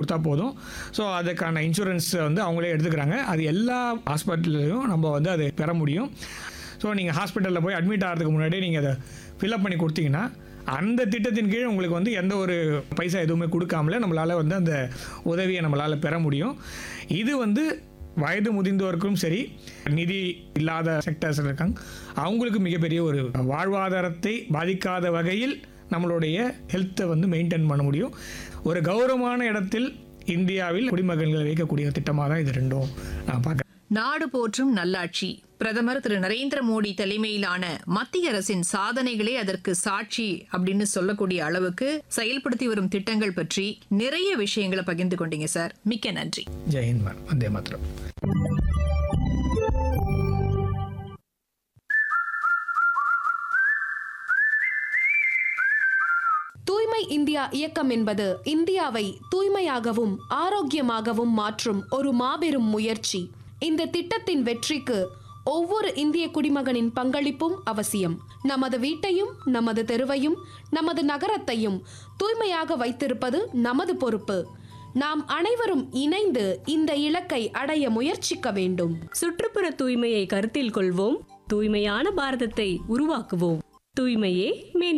கொடுத்தா போதும் ஸோ அதுக்கான இன்சூரன்ஸ் வந்து அவங்களே எடுத்துக்கிறாங்க அது எல்லா ஹாஸ்பிட்டல்லையும் நம்ம வந்து அதை பெற முடியும் ஸோ நீங்கள் ஹாஸ்பிட்டலில் போய் அட்மிட் ஆகிறதுக்கு முன்னாடி நீங்கள் அதை ஃபில்அப் பண்ணி கொடுத்தீங்கன்னா அந்த திட்டத்தின் கீழ் உங்களுக்கு வந்து எந்த ஒரு பைசா எதுவுமே கொடுக்காமலே நம்மளால் வந்து அந்த உதவியை நம்மளால் பெற முடியும் இது வந்து வயது முதிர்ந்தோருக்கும் சரி நிதி இல்லாத செக்டர்ஸ் இருக்காங்க அவங்களுக்கு மிகப்பெரிய ஒரு வாழ்வாதாரத்தை பாதிக்காத வகையில் நம்மளுடைய ஹெல்த்தை வந்து மெயின்டைன் பண்ண முடியும் ஒரு கௌரவமான இடத்தில் இந்தியாவில் குடிமகன்களை வைக்கக்கூடிய திட்டமாக தான் இது ரெண்டும் நான் பார்க்குறேன் நாடு போற்றும் நல்லாட்சி பிரதமர் திரு நரேந்திர மோடி தலைமையிலான மத்திய அரசின் சாதனைகளே அதற்கு சாட்சி அப்படின்னு சொல்லக்கூடிய அளவுக்கு செயல்படுத்தி வரும் திட்டங்கள் பற்றி நிறைய விஷயங்களை பகிர்ந்து கொண்டீங்க சார் மிக்க நன்றி ஜெயஹிந்த் மேம் வந்தே மாத்திரம் தூய்மை இந்தியா இயக்கம் என்பது இந்தியாவை தூய்மையாகவும் ஆரோக்கியமாகவும் மாற்றும் ஒரு மாபெரும் முயற்சி இந்த திட்டத்தின் வெற்றிக்கு ஒவ்வொரு இந்திய குடிமகனின் பங்களிப்பும் அவசியம் நமது வீட்டையும் நமது தெருவையும் நமது நகரத்தையும் தூய்மையாக வைத்திருப்பது நமது பொறுப்பு நாம் அனைவரும் இணைந்து இந்த இலக்கை அடைய முயற்சிக்க வேண்டும் சுற்றுப்புற தூய்மையை கருத்தில் கொள்வோம் தூய்மையான பாரதத்தை உருவாக்குவோம் தூய்மையே மேன்